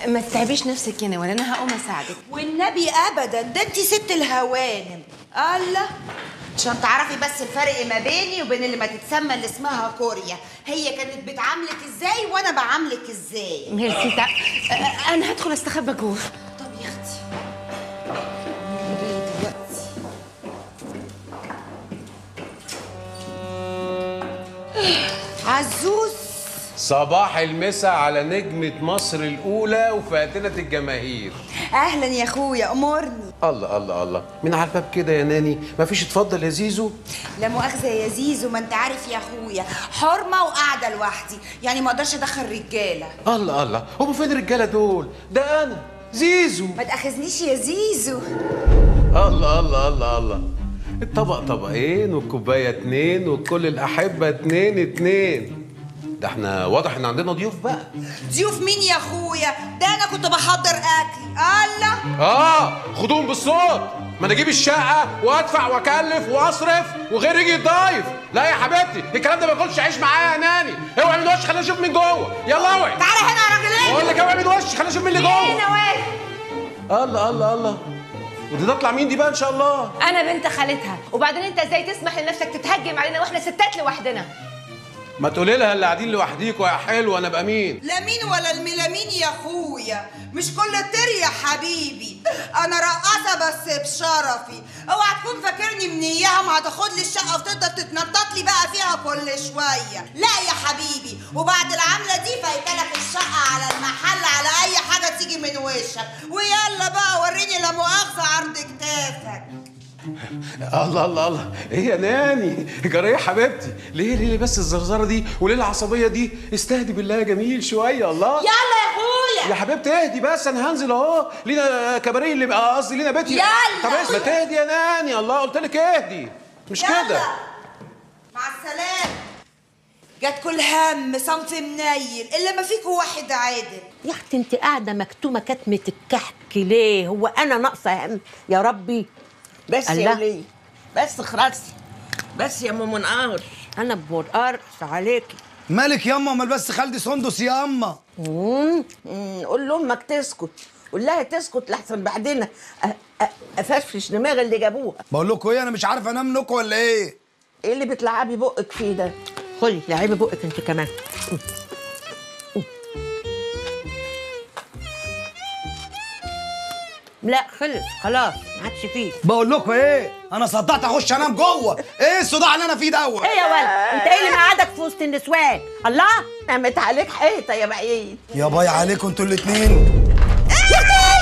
ما تتعبيش نفسك هنا ولا انا هقوم اساعدك والنبي ابدا ده انت ست الهوانم الله عشان تعرفي بس الفرق ما بيني وبين اللي ما تتسمى اللي اسمها كوريا هي كانت بتعاملك ازاي وانا بعاملك ازاي ميرسي تع... أ- انا هدخل استخبى جوه طب يا اختي نعمل ايه دلوقتي عزوز صباح المسا على نجمة مصر الأولى وفاتنة الجماهير اهلا يا اخويا امرني الله الله الله من على الباب كده يا ناني مفيش اتفضل يا زيزو لا مؤاخذه يا زيزو ما انت عارف يا اخويا حرمه وقاعده لوحدي يعني ما اقدرش ادخل رجاله الله الله هم فين الرجالة دول ده أنا زيزو ما تاخذنيش يا زيزو الله الله الله الله الطبق طبقين والكوباية اتنين وكل الأحبة اتنين اتنين ده احنا واضح ان عندنا ضيوف بقى ضيوف مين يا اخويا ده انا كنت بحضر اكل الله اه خدوهم بالصوت ما انا اجيب الشقه وادفع واكلف واصرف وغير يجي يضايف لا يا حبيبتي الكلام ده ما ياكلش عيش معايا يا ناني اوعي من وش خلينا نشوف من جوه يلا اوعي تعالى هنا يا راجلين بقول لك اوعي من وش خلينا نشوف من اللي جوه نواف الله الله الله ودي تطلع مين دي بقى ان شاء الله انا بنت خالتها وبعدين انت ازاي تسمح لنفسك تتهجم علينا واحنا ستات لوحدنا ما تقولي لها اللي قاعدين لوحديكوا يا حلوه انا ابقى مين لا مين ولا الميلامين يا اخويا مش كل طير يا حبيبي انا رقاصه بس بشرفي اوعى تكون فاكرني من اياهم هتاخد لي الشقه وتقدر تتنطط لي بقى فيها كل شويه لا يا حبيبي وبعد العمله دي فايتلك الشقه على المحل على اي حاجه تيجي من وشك ويلا بقى وريني لا مؤاخذه عرض كتافك الله الله الله ايه يا ناني جرى ايه يا حبيبتي ليه ليه بس الزرزره دي وليه العصبيه دي استهدي بالله يا جميل شويه الله يلا يا اخويا يا حبيبتي اهدي بس انا هنزل اهو لينا كباريه اللي بقى قصدي لينا بيتي يلا. طب ما تهدي يا ناني الله قلت لك اهدي مش يلا. كده مع السلامة جت كل هم صنف منيل إلا ما فيكوا واحد عادل يا اختي انت قاعده مكتومه كتمه الكحك ليه هو انا ناقصه هم يا ربي بس يا الله. وليه بس خلاص بس يا ام منقار انا بمرقرص عليكي مالك ياما امال بس خالدي سندس يا اما مم، قول لامك تسكت قول لها تسكت لحسن بعدين أ- أ- افشفش دماغ اللي جابوها بقول لكم ايه انا مش عارف انام منكم ولا ايه ايه اللي بتلعبي بقك فيه ده خدي لعبي بقك انت كمان لا خلص خلاص ما عادش فيه بقول لكم ايه انا صدعت اخش انام جوه ايه الصداع اللي انا فيه دوت ايه يا ولد انت ايه اللي مقعدك في وسط النسوان الله نامت عليك حيطه يا بعيد يا باي عليكم انتوا الاتنين يا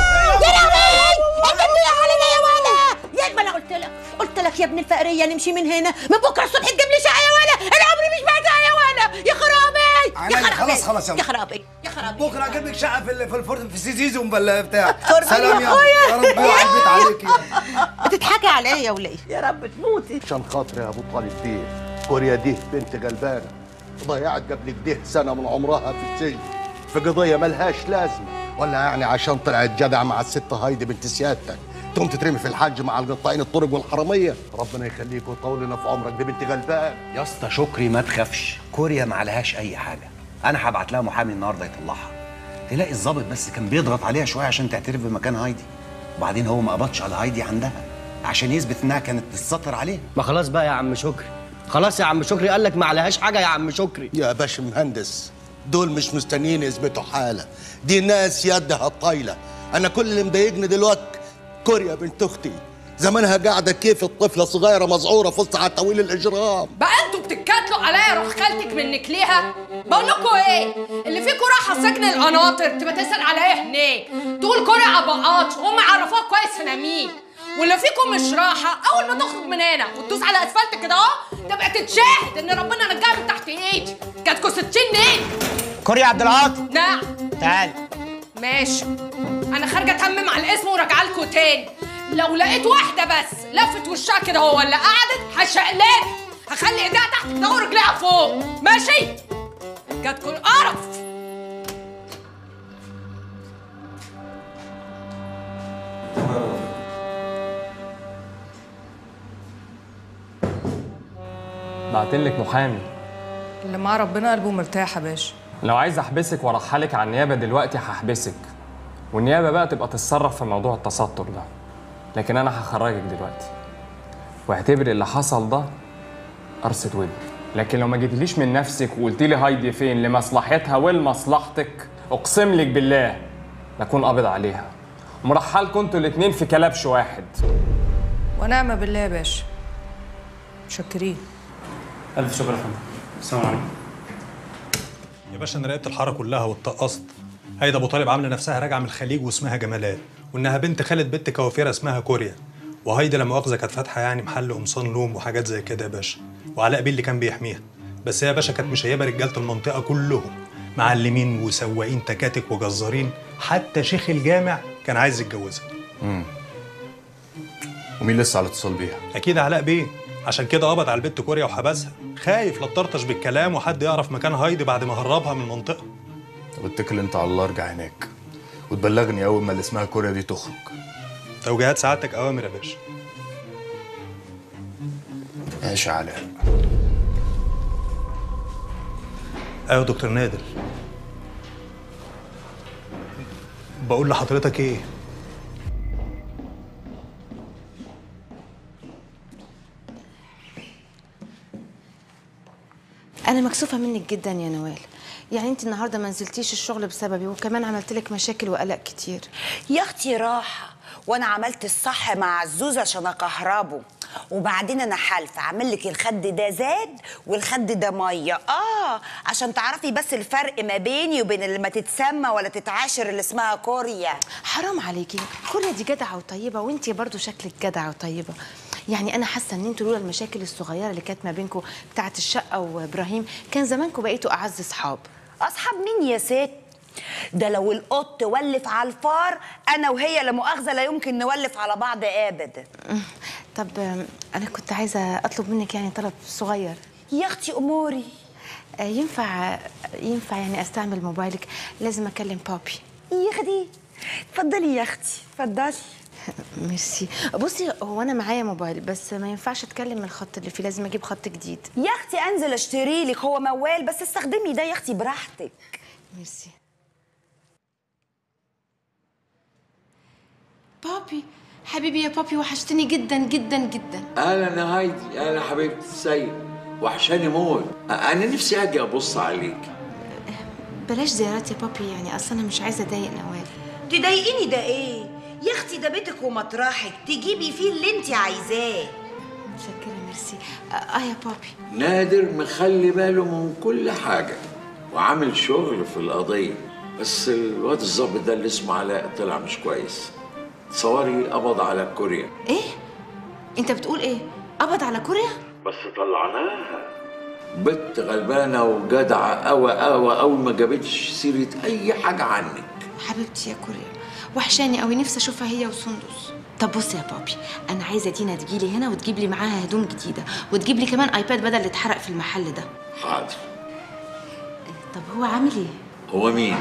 لهوي انت بتضيع علينا يا ولد يا ما انا قلت لك قلت لك يا ابن الفقريه نمشي من هنا من بكره الصبح تجيب لي شقه يا ولد انا عمري مش بعزها يا ولد يا خرابي يا عينيا، خرابي خلاص خلاص يا يا أم. خرابي يا خرابي بكره اجيب لك شقه في ال- في الفرن في سيزيزو ولا بتاع فرن سلام يا يا أخويا. يا رب يوعى البيت عليك بتضحكي عليا يا وليه يا رب تموتي عشان خاطر يا ابو طالب بيه كوريا دي بنت غلبانه ضيعت قبل كده سنه من عمرها في السجن في قضيه ملهاش لازمه ولا يعني عشان طلعت جدع مع الست هايدي بنت سيادتك تقوم تترمي في الحج مع القطاعين الطرق والحراميه ربنا يخليك ويطول لنا في عمرك دي بنت غلبان يا اسطى شكري ما تخافش كوريا ما عليهاش اي حاجه انا هبعت لها محامي النهارده يطلعها تلاقي الظابط بس كان بيضغط عليها شويه عشان تعترف بمكان هايدي وبعدين هو ما قبضش على هايدي عندها عشان يثبت انها كانت تتستر عليه ما خلاص بقى يا عم شكري خلاص يا عم شكري قال لك ما عليهاش حاجه يا عم شكري يا باش مهندس دول مش مستنيين يثبتوا حاله دي ناس يدها طايله انا كل اللي مضايقني دلوقتي كوريا بنت اختي زمانها قاعده كيف الطفله صغيره مذعوره في وسط عتاويل الاجرام بقى انتوا بتتكاتلوا عليا روح خالتك منك ليها بقول لكم ايه اللي فيكم رايحه سجن القناطر تبقى تسال عليا هناك تقول كوري عبقات هم عرفوها كويس انا مين واللي فيكم مش راحه اول ما تخرج من هنا وتدوس على اسفلت كده اهو تبقى تتشاهد ان ربنا نجاها من تحت ايدي جاتكوا 60 نيل كوريا عبد العاطي نعم تعال ماشي انا خارجه اتمم على الاسم وراجعه لكم تاني لو لقيت واحده بس لفت وشها كده هو ولا قعدت هشقلب هخلي ايديها تحت كده ورجليها فوق ماشي جاتكم القرف بعتلك محامي اللي مع ربنا قلبه مرتاح يا باشا لو عايز احبسك وارحلك على النيابه دلوقتي هحبسك والنيابه بقى تبقى تتصرف في موضوع التستر ده لكن انا هخرجك دلوقتي واعتبر اللي حصل ده قرصة ودن لكن لو ما جيتليش من نفسك وقلت لي هايدي فين لمصلحتها ولمصلحتك اقسم لك بالله لاكون قابض عليها ومرحلكم انتوا الاتنين في كلبش واحد ونعم بالله يا باشا متشكرين الف شكر يا فندم السلام عليكم يا باشا انا راقبت الحاره كلها واتقصت هيدا ابو طالب عامله نفسها راجعه من الخليج واسمها جمالات وانها بنت خالة بنت كوافيره اسمها كوريا وهيدا لا مؤاخذه كانت فاتحه يعني محل قمصان لوم وحاجات زي كده يا باشا وعلاء بيه اللي كان بيحميها بس هي يا باشا كانت مشيبه رجاله المنطقه كلهم معلمين وسواقين تكاتك وجزارين حتى شيخ الجامع كان عايز يتجوزها امم ومين لسه على اتصال بيها؟ اكيد علاء بيه عشان كده قبض على البت كوريا وحبسها خايف لا تطرطش بالكلام وحد يعرف مكان هايدي بعد ما هربها من المنطقه طب اتكل انت على الله ارجع هناك وتبلغني اول ما اللي اسمها كوريا دي تخرج توجيهات سعادتك اوامر يا باشا ماشي يا علاء ايوه دكتور نادر بقول لحضرتك ايه انا مكسوفه منك جدا يا نوال يعني انت النهارده ما نزلتيش الشغل بسببي وكمان عملت لك مشاكل وقلق كتير يا اختي راحه وانا عملت الصح مع عزوز عشان اكهربه وبعدين انا حالفه اعمل لك الخد ده زاد والخد ده ميه اه عشان تعرفي بس الفرق ما بيني وبين اللي ما تتسمى ولا تتعاشر اللي اسمها كوريا حرام عليكي كوريا دي جدعه وطيبه وانت برضو شكلك جدعه وطيبه يعني انا حاسه ان انتوا لولا المشاكل الصغيره اللي كانت ما بينكم بتاعه الشقه وابراهيم كان زمانكم بقيتوا اعز اصحاب اصحاب مين يا ست ده لو القط ولف على الفار انا وهي لا مؤاخذه لا يمكن نولف على بعض ابدا طب آم، انا كنت عايزه اطلب منك يعني طلب صغير يا اختي اموري ينفع ينفع يعني استعمل موبايلك لازم اكلم بابي يا اختي اتفضلي يا اختي اتفضلي ميرسي بصي هو انا معايا موبايل بس ما ينفعش اتكلم من الخط اللي فيه لازم اجيب خط جديد يا اختي انزل اشتري لك هو موال بس استخدمي ده يا اختي براحتك ميرسي بابي حبيبي يا بابي وحشتني جدا جدا جدا اهلا يا هايدي اهلا حبيبتي السيد وحشاني موت انا نفسي اجي ابص عليك بلاش زيارات يا بابي يعني اصلا انا مش عايزه اضايق نوال تضايقيني ده ايه يا اختي ده بيتك ومطرحك تجيبي فيه اللي انت عايزاه متشكره ميرسي اه يا بابي نادر مخلي باله من كل حاجه وعامل شغل في القضيه بس الواد الظابط ده اللي اسمه علاء طلع مش كويس تصوري قبض على كوريا ايه انت بتقول ايه قبض على كوريا بس طلعناها بنت غلبانه وجدعه قوي قوي قوي ما جابتش سيره اي حاجه عنك حبيبتي يا كوريا وحشاني قوي نفسي اشوفها هي وسندس طب بصي يا بابي انا عايزه دينا تجيلي هنا وتجيب لي معاها هدوم جديده وتجيب لي كمان ايباد بدل اللي اتحرق في المحل ده حاضر طب هو عامل ايه هو مين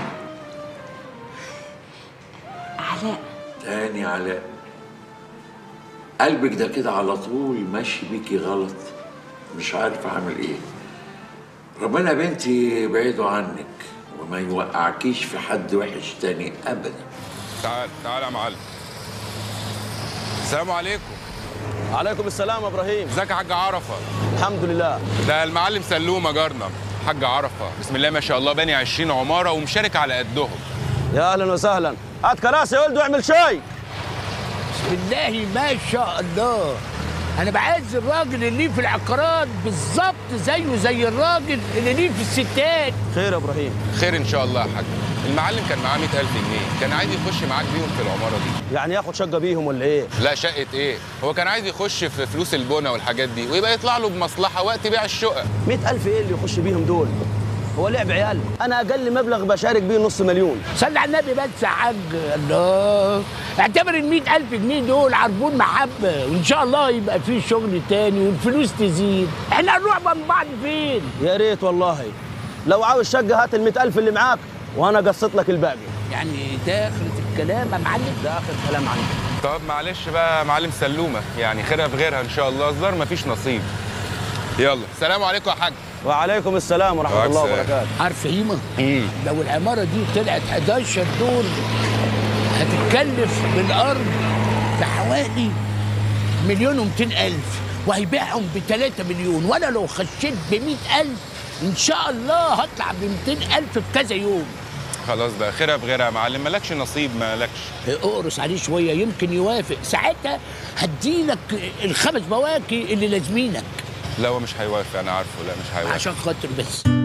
علاء تاني علاء قلبك ده كده على طول ماشي بيكي غلط مش عارف اعمل ايه ربنا يا بنتي يبعده عنك وما يوقعكيش في حد وحش تاني ابدا تعال تعال يا معلم السلام عليكم عليكم السلام يا ابراهيم ازيك يا حاج عرفه الحمد لله ده المعلم سلومه جارنا حاج عرفه بسم الله ما شاء الله باني 20 عماره ومشارك على قدهم يا اهلا وسهلا هات كراسي يا ولد واعمل شاي بسم الله ما شاء الله انا بعز الراجل اللي في العقارات بالظبط زيه زي الراجل اللي ليه في الستات خير يا ابراهيم خير ان شاء الله يا حاج المعلم كان معاه 100000 جنيه كان عايز يخش معاك بيهم في العماره دي يعني ياخد شقه بيهم ولا ايه لا شقه ايه هو كان عايز يخش في فلوس البنا والحاجات دي ويبقى يطلع له بمصلحه وقت بيع الشقق 100000 ايه اللي يخش بيهم دول هو لعب عيال انا اقل مبلغ بشارك بيه نص مليون صلي على النبي بس يا حاج الله اعتبر ال 100000 جنيه دول عربون محبه وان شاء الله يبقى في شغل تاني والفلوس تزيد احنا هنروح من بعض فين يا ريت والله لو عاوز شقه هات ال 100000 اللي معاك وانا قسط لك الباقي يعني ده اخرة الكلام يا معلم ده اخر كلام عندي طب معلش بقى يا معلم سلومه يعني خيرها في غيرها ان شاء الله الظاهر مفيش نصيب يلا السلام عليكم يا حاج وعليكم السلام ورحمه الله وبركاته عارف قيمه لو العماره دي طلعت 11 دور هتتكلف بالارض بحوالي مليون ومتين الف وهيبيعهم بتلاتة مليون وانا لو خشيت بمئة الف ان شاء الله هطلع بمتين الف في كذا يوم خلاص بقى خيرها في غيرها يا معلم مالكش نصيب مالكش اقرص عليه شويه يمكن يوافق ساعتها هديلك الخمس بواكي اللي لازمينك لا هو مش هيوافق انا عارفه لا مش هيوافق عشان خاطر بس